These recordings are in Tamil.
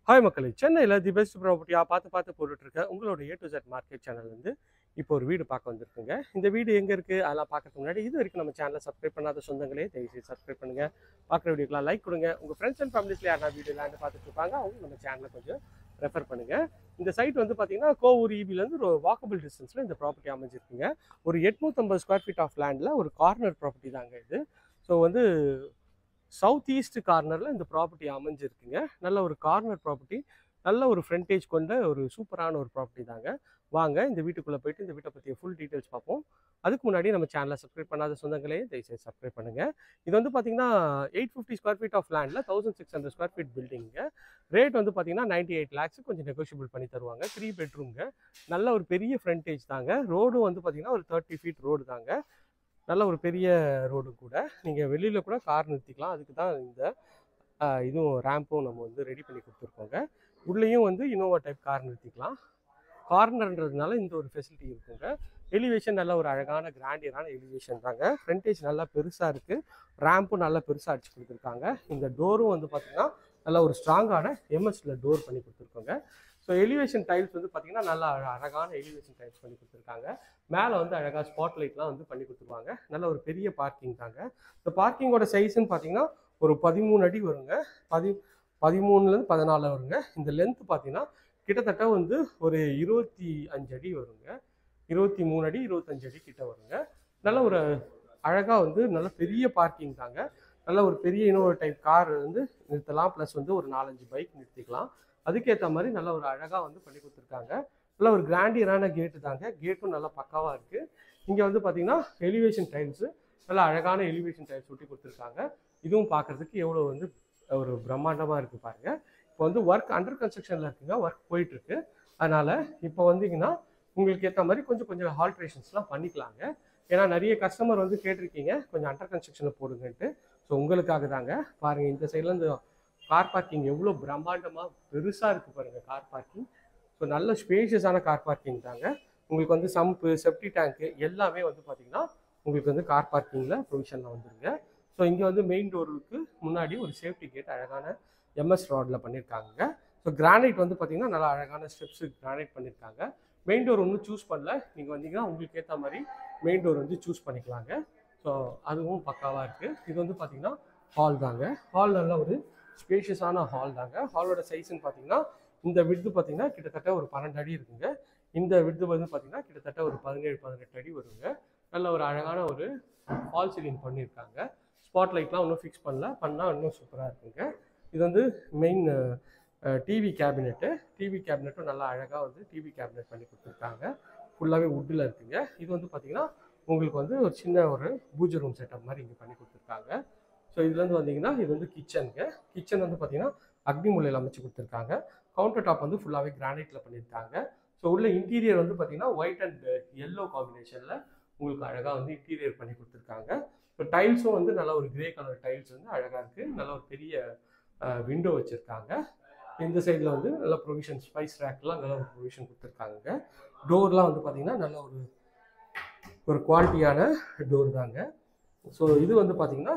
ஹாய் மக்களே சென்னையில் தி பெஸ்ட் ப்ராப்பர்ட்டியாக பார்த்து பார்த்து போட்டுட்டு இருக்க உங்களோட ஏ டு ஜெட் மார்க்கெட் சேனல்லேருந்து இப்போ ஒரு வீடு பார்க்க வந்திருக்குங்க இந்த வீடு எங்கே இருக்குது அதெல்லாம் பார்க்கறதுக்கு முன்னாடி இது வரைக்கும் நம்ம சேனலை சப்ஸ்கிரைப் பண்ணாத சொந்தங்களே தயவுசெய்து சப்ஸ்கிரைப் பண்ணுங்கள் பார்க்குற வீடியோக்கெலாம் லைக் கொடுங்க உங்கள் ஃப்ரெண்ட்ஸ் அண்ட் ஃபேமிலிஸில் யாரா வீடியோ லேண்டு பார்த்துட்டு இருப்பாங்க அவங்க நம்ம சேனலை கொஞ்சம் ரெஃபர் பண்ணுங்கள் இந்த சைட் வந்து பார்த்தீங்கன்னா கோவூர் ஈபிலேருந்து ஒரு வாக்கபிள் டிஸ்டன்ஸில் இந்த ப்ராப்பர்ட்டி அமைஞ்சிருக்குங்க ஒரு எட்நூற்றம்பது ஸ்கொயர் ஃபீட் ஆஃப் லேண்டில் ஒரு கார்னர் ப்ராப்பர்ட்டி தாங்க இது ஸோ வந்து சவுத் ஈஸ்ட் கார்னரில் இந்த ப்ராப்பர்ட்டி அமைஞ்சிருக்குங்க நல்ல ஒரு கார்னர் ப்ராப்பர்ட்டி நல்ல ஒரு ஃப்ரண்டேஜ் கொண்ட ஒரு சூப்பரான ஒரு ப்ராப்பர்ட்டி தாங்க வாங்க இந்த வீட்டுக்குள்ளே போயிட்டு இந்த வீட்டை பற்றிய ஃபுல் டீட்டெயில்ஸ் பார்ப்போம் அதுக்கு முன்னாடி நம்ம சேனலை சப்ஸ்கிரைப் பண்ணாத சொந்தங்களே தயவுசெய்து சப்ஸ்கிரைப் பண்ணுங்கள் இது வந்து பார்த்தீங்கன்னா eight fifty square feet of லேண்டில் thousand six hundred square feet பில்டிங்க ரேட் வந்து பார்த்தீங்கன்னா நைன்டி எயிட் லேக்ஸ் கொஞ்சம் நெகோஷியபிள் பண்ணி தருவாங்க த்ரீ பெட்ரூம்ங்க நல்ல ஒரு பெரிய ஃப்ரண்டேஜ் தாங்க ரோடும் வந்து பார்த்தீங்கன்னா ஒரு தேர்ட்டி ஃபீட் ரோடு தாங்க நல்ல ஒரு பெரிய ரோடு கூட நீங்கள் வெளியில் கூட கார் நிறுத்திக்கலாம் அதுக்கு தான் இந்த ஆஹ், இதுவும் ரேம்பும் நம்ம வந்து ரெடி பண்ணி கொடுத்துருக்கோங்க உள்ளேயும் வந்து இனோவா டைப் கார் நிறுத்திக்கலாம் கார்னர்ன்றதுனால இந்த ஒரு ஃபெசிலிட்டி இருக்குங்க எலிவேஷன் நல்ல ஒரு அழகான கிராண்டியரான எலிவேஷன் தாங்க ஃப்ரண்டேஜ் நல்லா பெருசாக இருக்குது ரேம்பும் நல்லா பெருசாக அடிச்சு கொடுத்துருக்காங்க இந்த டோரும் வந்து பார்த்திங்கன்னா நல்ல ஒரு ஸ்ட்ராங்கான எம்எஸ்ல டோர் பண்ணி கொடுத்துருக்கோங்க ஸோ எலிவேஷன் டைல்ஸ் வந்து பார்த்திங்கன்னா நல்லா அழ- அழகான எலிவேஷன் டைல்ஸ் பண்ணி கொடுத்துருக்காங்க மேலே வந்து அழகாக ஸ்பாட் லைட்லாம் வந்து பண்ணி கொடுத்துருவாங்க நல்ல ஒரு பெரிய பார்க்கிங் தாங்க இந்த பார்க்கிங்கோட சைஸ்ன்னு பார்த்தீங்கன்னா ஒரு பதிமூணு அடி வருங்க பதி பதிமூணுலேருந்து பதினாலு வருங்க இந்த லென்த் பார்த்தீங்கன்னா கிட்டத்தட்ட வந்து ஒரு இருபத்தி அஞ்சு அடி வருங்க இருபத்தி மூணு அடி இருபத்தஞ்சு அடி கிட்ட வருங்க நல்ல ஒரு அழகாக வந்து நல்ல பெரிய பார்க்கிங் தாங்க நல்ல ஒரு பெரிய இன்னொரு டைப் கார் வந்து நிறுத்தலாம் ப்ளஸ் வந்து ஒரு நாலஞ்சு பைக் நிறுத்திக்கலாம் அதுக்கேற்ற மாதிரி நல்ல ஒரு அழகாக வந்து பண்ணி கொடுத்துருக்காங்க நல்ல ஒரு கிராண்டியரான கேட்டு தாங்க கேட்டும் நல்லா பக்காவாக இருக்குது இங்கே வந்து பார்த்தீங்கன்னா எலிவேஷன் டைல்ஸு நல்ல அழகான எலிவேஷன் டைல்ஸ் ஒட்டி கொடுத்துருக்காங்க இதுவும் பார்க்குறதுக்கு எவ்வளோ வந்து ஒரு பிரம்மாண்டமாக இருக்குது பாருங்க இப்போ வந்து ஒர்க் அண்டர் கன்ஸ்ட்ரக்ஷனில் இருக்குங்க ஒர்க் போயிட்டுருக்கு அதனால் இப்போ வந்தீங்கன்னா உங்களுக்கு ஏற்ற மாதிரி கொஞ்சம் கொஞ்சம் ஆல்ட்ரேஷன்ஸ்லாம் பண்ணிக்கலாங்க ஏன்னா நிறைய கஸ்டமர் வந்து கேட்டிருக்கீங்க கொஞ்சம் அண்டர் கன்ஸ்ட்ரக்ஷனில் போடுங்கன்ட்டு ஸோ உங்களுக்காக தாங்க பாருங்கள் இந்த சைடில் இந்த கார் பார்க்கிங் எவ்வளோ பிரம்மாண்டமாக பெருசாக இருக்குது பாருங்கள் கார் பார்க்கிங் ஸோ நல்ல ஸ்பேஷியஸான கார் பார்க்கிங் தாங்க உங்களுக்கு வந்து சம்பு செப்டி டேங்க்கு எல்லாமே வந்து பார்த்தீங்கன்னா உங்களுக்கு வந்து கார் பார்க்கிங்கில் ப்ரொவிஷனில் வந்துருங்க ஸோ இங்கே வந்து மெயின் டோருக்கு முன்னாடி ஒரு சேஃப்டி கேட் அழகான எம்எஸ் ராடில் பண்ணியிருக்காங்க ஸோ கிரானைட் வந்து பார்த்தீங்கன்னா நல்லா அழகான ஸ்டெப்ஸு கிரானைட் பண்ணியிருக்காங்க மெயின் டோர் ஒன்றும் சூஸ் பண்ணல நீங்கள் வந்தீங்கன்னா உங்களுக்கு ஏற்ற மாதிரி மெயின் டோர் வந்து சூஸ் பண்ணிக்கலாங்க ஸோ அதுவும் பக்காவாக இருக்குது இது வந்து பார்த்தீங்கன்னா ஹால் தாங்க ஹால் நல்ல ஒரு ஸ்பேஷியஸான ஹால் தாங்க ஹாலோட சைஸ்ன்னு பார்த்தீங்கன்னா இந்த விட்து பார்த்தீங்கன்னா கிட்டத்தட்ட ஒரு பன்னெண்டு அடி இருக்குங்க இந்த விட்து வந்து பார்த்தீங்கன்னா கிட்டத்தட்ட ஒரு பதினேழு பதினெட்டு அடி வருங்க நல்ல ஒரு அழகான ஒரு ஃபால் சீலிங் பண்ணியிருக்காங்க ஸ்பாட் லைட்லாம் ஒன்றும் ஃபிக்ஸ் பண்ணல பண்ணால் இன்னும் சூப்பராக இருக்குங்க இது வந்து மெயின் டிவி கேபினெட்டு டிவி கேபினெட்டும் நல்லா அழகாக வந்து டிவி கேபினெட் பண்ணி கொடுத்துருக்காங்க ஃபுல்லாகவே வுட்டில் இருக்குங்க இது வந்து பார்த்தீங்கன்னா உங்களுக்கு வந்து ஒரு சின்ன ஒரு பூஜை ரூம் செட்டப் மாதிரி இங்கே பண்ணி கொடுத்துருக்காங்க ஸோ இதுலேருந்து வந்தீங்கன்னா இது வந்து கிச்சனுங்க கிச்சன் வந்து பார்த்தீங்கன்னா அக்னி முறையில் அமைச்சு கொடுத்துருக்காங்க கவுண்டர் டாப் வந்து ஃபுல்லாகவே கிரானைட்டில் பண்ணியிருக்காங்க ஸோ உள்ள இன்டீரியர் வந்து பார்த்தீங்கன்னா ஒயிட் அண்ட் எல்லோ காம்பினேஷனில் உங்களுக்கு அழகாக வந்து இன்டீரியர் பண்ணி கொடுத்துருக்காங்க ஸோ டைல்ஸும் வந்து நல்ல ஒரு கிரே கலர் டைல்ஸ் வந்து அழகாக இருக்குது நல்ல ஒரு பெரிய விண்டோ வச்சுருக்காங்க இந்த சைடில் வந்து நல்ல ப்ரொவிஷன் ஸ்பைஸ் ரேக்லாம் நல்ல ஒரு ப்ரொவிஷன் கொடுத்துருக்காங்க டோர்லாம் வந்து பார்த்தீங்கன்னா நல்ல ஒரு ஒரு குவாலிட்டியான டோர் தாங்க ஸோ இது வந்து பார்த்தீங்கன்னா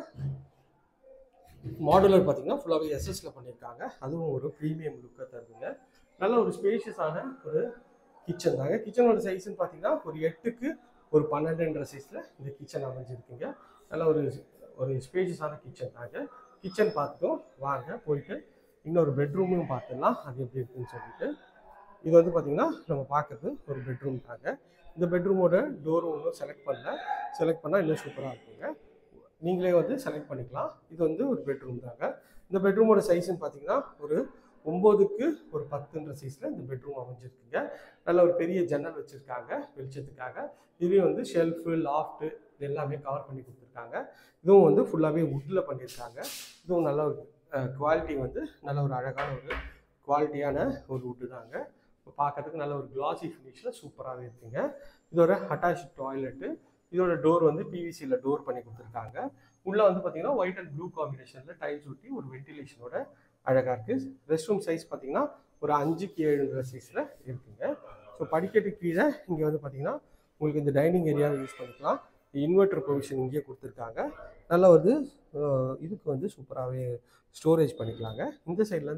மாடுலர் பார்த்தீங்கன்னா ஃபுல்லாகவே எஸ்எஸ்ல பண்ணியிருக்காங்க அதுவும் ஒரு ப்ரீமியம் லுக்கை தருதுங்க நல்ல ஒரு ஸ்பேஷியஸான ஒரு கிச்சன் தாங்க கிச்சனோட சைஸ்ன்னு பார்த்தீங்கன்னா ஒரு எட்டுக்கு ஒரு பன்னெண்டுன்ற சைஸில் இந்த கிச்சன் அமைஞ்சிருக்குங்க நல்ல ஒரு ஒரு ஸ்பேஷியஸான கிச்சன் தாங்க கிச்சன் பார்த்துட்டோம் வாங்க போயிட்டு இன்னொரு பெட்ரூமும் பார்த்துடலாம் அது எப்படி இருக்குன்னு சொல்லிட்டு இது வந்து பார்த்தீங்கன்னா நம்ம பார்க்குறது ஒரு பெட்ரூம் தாங்க இந்த பெட்ரூமோட டோரும் ஒன்றும் செலக்ட் பண்ணல செலக்ட் பண்ணால் இன்னும் சூப்பராக இருக்குங்க நீங்களே வந்து செலக்ட் பண்ணிக்கலாம் இது வந்து ஒரு பெட்ரூம் தாங்க இந்த பெட்ரூமோட சைஸ்ன்னு பார்த்தீங்கன்னா ஒரு ஒம்போதுக்கு ஒரு பத்துன்ற சைஸில் இந்த பெட்ரூம் அமைஞ்சிருக்குங்க நல்ல ஒரு பெரிய ஜன்னல் வச்சுருக்காங்க வெளிச்சத்துக்காக இதுலேயும் வந்து ஷெல்ஃபு லாஃப்ட்டு இது எல்லாமே கவர் பண்ணி கொடுத்துருக்காங்க இதுவும் வந்து ஃபுல்லாகவே வுட்டில் பண்ணியிருக்காங்க இதுவும் நல்ல ஒரு குவாலிட்டி வந்து நல்ல ஒரு அழகான ஒரு குவாலிட்டியான ஒரு வுட்டு தாங்க இப்போ பார்க்கறதுக்கு நல்ல ஒரு கிளாசி ஃபினிஷில் சூப்பராகவே இருக்குங்க இதோட அட்டாச் டாய்லெட்டு இதோட டோர் வந்து பிவிசியில் டோர் பண்ணி கொடுத்துருக்காங்க உள்ளே வந்து பார்த்தீங்கன்னா ஒயிட் அண்ட் ப்ளூ காம்பினேஷனில் டைல்ஸ் ஒட்டி ஒரு வென்டிலேஷனோட அழகாக இருக்குது ரெஸ்ட் ரூம் சைஸ் பார்த்தீங்கன்னா ஒரு அஞ்சுக்கு ஏழுங்கிற சைஸில் இருக்குங்க ஸோ படிக்கட்டு கீழே இங்கே வந்து பார்த்தீங்கன்னா உங்களுக்கு இந்த டைனிங் ஏரியாவை யூஸ் பண்ணிக்கலாம் இன்வெர்டர் ப்ரொவிஷன் இங்கேயே கொடுத்துருக்காங்க நல்லா வந்து அஹ், இதுக்கு வந்து சூப்பராகவே ஸ்டோரேஜ் பண்ணிக்கலாங்க இந்த சைட்லேருந்து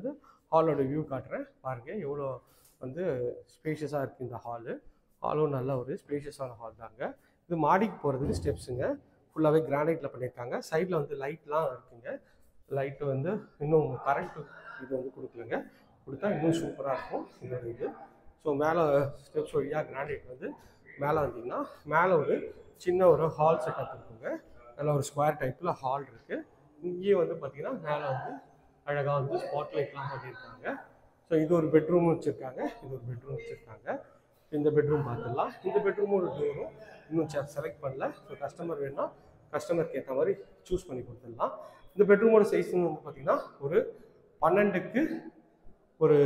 ஹாலோட வியூ காட்டுறேன் பாருங்கள் எவ்வளோ வந்து ஸ்பேஷியஸாக இருக்குது இந்த ஹாலு ஹாலும் நல்ல ஒரு ஸ்பேஷியஸான ஹால் தாங்க இது மாடிக்கு போகிறதுக்கு ஸ்டெப்ஸுங்க ஃபுல்லாகவே கிரானைட்டில் பண்ணியிருக்காங்க சைடில் வந்து லைட்லாம் இருக்குங்க லைட்டு வந்து இன்னும் கரண்ட்டு இது வந்து கொடுக்கலங்க கொடுத்தா இன்னும் சூப்பராக இருக்கும் இதோட இது ஸோ மேலே ஸ்டெப்ஸ் வழியாக கிரானைட் வந்து மேலே வந்தீங்கன்னா மேலே ஒரு சின்ன ஒரு ஹால் செட்டப் இருக்குங்க நல்ல ஒரு ஸ்கொயர் டைப்பில் ஹால் இருக்குது இங்கேயும் வந்து பார்த்தீங்கன்னா மேலே வந்து அழகாக வந்து ஸ்பாட் லைட்லாம் பண்ணியிருக்காங்க ஸோ இது ஒரு பெட்ரூம் வச்சுருக்காங்க இது ஒரு பெட்ரூம் வச்சுருக்காங்க இந்த பெட்ரூம் பார்த்துடலாம் இந்த பெட்ரூமும் ஒரு டோரும் இன்னும் செலக்ட் பண்ணல ஸோ கஸ்டமர் வேணால் கஸ்டமருக்கு ஏற்ற மாதிரி சூஸ் பண்ணி கொடுத்துடலாம் இந்த பெட்ரூமோட சைஸ் வந்து பார்த்தீங்கன்னா ஒரு பன்னெண்டுக்கு ஒரு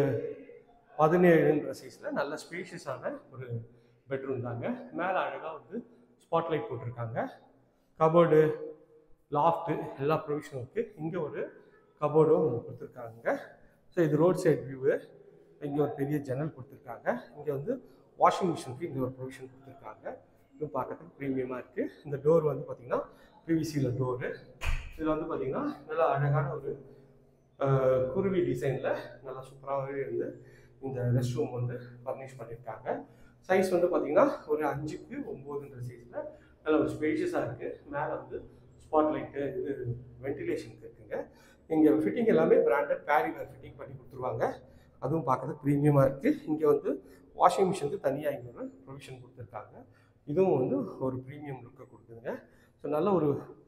பதினேழுன்ற சைஸில் நல்ல ஸ்பேஷியஸான ஒரு பெட்ரூம் தாங்க மேலே அழகாக வந்து ஸ்பாட்லைட் போட்டிருக்காங்க கபோர்டு லாஃப்ட்டு எல்லா ப்ரொவிஷனும் இருக்குது இங்கே ஒரு கபோர்டும் கொடுத்துருக்காங்க ஸோ இது ரோட் சைட் வியூவு இங்கே ஒரு பெரிய ஜன்னல் கொடுத்துருக்காங்க இங்கே வந்து வாஷிங் மிஷினுக்கு இங்கே ஒரு ப்ரொவிஷன் கொடுத்துருக்காங்க இது பார்க்கறதுக்கு ப்ரீமியமாக இருக்குது இந்த டோர் வந்து பார்த்திங்கன்னா பிவிசியில் டோரு இதில் வந்து பார்த்திங்கன்னா நல்லா அழகான ஒரு அஹ், குருவி டிசைனில் நல்லா சூப்பராகவே இருந்து இந்த ரெஸ்ட் ரூம் வந்து ஃபர்னிஷ் பண்ணியிருக்காங்க சைஸ் வந்து பார்த்திங்கன்னா ஒரு அஞ்சுக்கு ஒம்போதுன்ற சைஸில் நல்ல ஒரு ஸ்பேஷியஸாக இருக்குது மேலே வந்து ஸ்பாட் லைட்டு இது வென்டிலேஷனுக்கு இருக்குங்க இங்கே ஃபிட்டிங் எல்லாமே பிராண்டட் பேரிவேர் ஃபிட்டிங் பண்ணி கொடுத்துருவாங்க அதுவும் பார்க்கறதுக்கு ப்ரீமியமாக இருக்குது இங்கே வந்து வாஷிங் மிஷினுக்கு தனியாக இங்கே ஒரு ப்ரொவிஷன் கொடுத்துருக்காங்க இதுவும் வந்து ஒரு ப்ரீமியம் லுக்கை கொடுக்குதுங்க ஸோ நல்ல ஒரு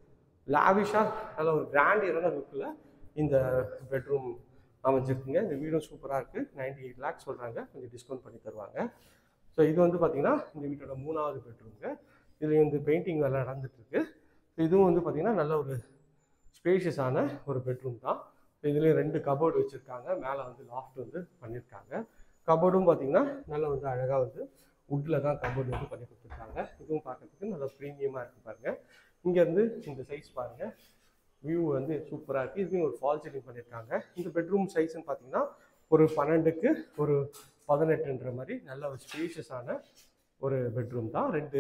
லாவிஷாக நல்ல ஒரு கிராண்டியரான லுக்கில் இந்த பெட்ரூம் அமைஞ்சிருக்குங்க இந்த வீடும் சூப்பராக இருக்குது நைன்டி எயிட் லேக்ஸ் சொல்கிறாங்க கொஞ்சம் டிஸ்கவுண்ட் பண்ணி தருவாங்க ஸோ இது வந்து பார்த்திங்கன்னா இந்த வீட்டோட மூணாவது பெட்ரூம்ங்க இதில் வந்து பெயிண்டிங் வேலை நடந்துட்டுருக்கு இதுவும் வந்து பார்த்திங்கன்னா நல்ல ஒரு ஸ்பேஷியஸான ஒரு பெட்ரூம் தான் இதுலேயும் ரெண்டு கபோர்டு வச்சுருக்காங்க மேலே வந்து லாஃப்ட் வந்து பண்ணியிருக்காங்க கபோர்டும் பார்த்திங்கன்னா நல்லா வந்து அழகாக வந்து வுட்டில் தான் கபோர்டு வந்து பண்ணி கொடுத்துருக்காங்க இதுவும் பார்க்கறதுக்கு நல்லா ப்ரீமியமாக இருக்குது பாருங்கள் இங்கேருந்து இந்த சைஸ் பாருங்கள் வியூ வந்து சூப்பராக இருக்குது இதுலேயும் ஒரு ஃபால் சீலிங் பண்ணியிருக்காங்க இந்த பெட்ரூம் சைஸ்ன்னு பார்த்தீங்கன்னா ஒரு பன்னெண்டுக்கு ஒரு பதினெட்டுன்ற மாதிரி நல்ல ஒரு ஸ்பேஷியஸான ஒரு பெட்ரூம் தான் ரெண்டு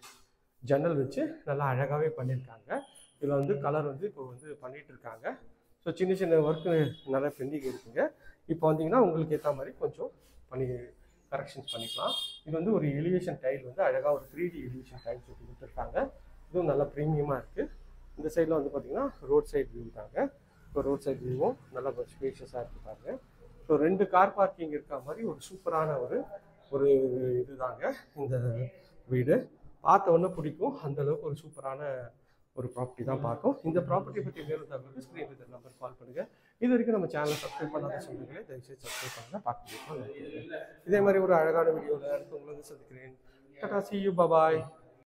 ஜன்னல் வச்சு நல்லா அழகாகவே பண்ணியிருக்காங்க இதில் வந்து கலர் வந்து இப்போ வந்து பண்ணிட்டு இருக்காங்க ஸோ சின்ன சின்ன ஒர்க்கு நிறைய பெண்டிங் இருக்குங்க இப்போ வந்தீங்கன்னா உங்களுக்கு ஏற்ற மாதிரி கொஞ்சம் பண்ணி கரெக்ஷன்ஸ் பண்ணிக்கலாம் இது வந்து ஒரு எலிவேஷன் டைல் வந்து அழகாக ஒரு த்ரீ டி எலிவேஷன் டைல்ஸ் வச்சு கொடுத்துருக்காங்க இதுவும் நல்லா ப்ரீமியமாக இருக்குது இந்த சைடில் வந்து பார்த்தீங்கன்னா ரோட் சைடு வியூ தாங்க இப்போ ரோட் சைடு வியூவும் நல்லா ஸ்பேஷியஸாக இருக்குது பாருங்க ஸோ ரெண்டு கார் பார்க்கிங் இருக்க மாதிரி ஒரு சூப்பரான ஒரு ஒரு இதுதாங்க இந்த வீடு பார்த்த உடனே பிடிக்கும் அந்த அளவுக்கு ஒரு சூப்பரான ஒரு ப்ராப்பர்ட்டி தான் பார்க்கும் இந்த ப்ராப்பர்ட்டி பற்றி மேலும் தகவலுக்கு ஸ்க்ரீன் வித் நம்பர் கால் பண்ணுங்கள் இது வரைக்கும் நம்ம சேனலை சப்ஸ்கிரைப் பண்ணாத சொந்தங்களே தயவுசெய்து சப்ஸ்கிரைப் பண்ணுங்கள் பார்க்க இதே மாதிரி ஒரு அழகான வீடியோவில் அடுத்து உங்களை வந்து சந்திக்கிறேன் டாடா சி யூ பபாய்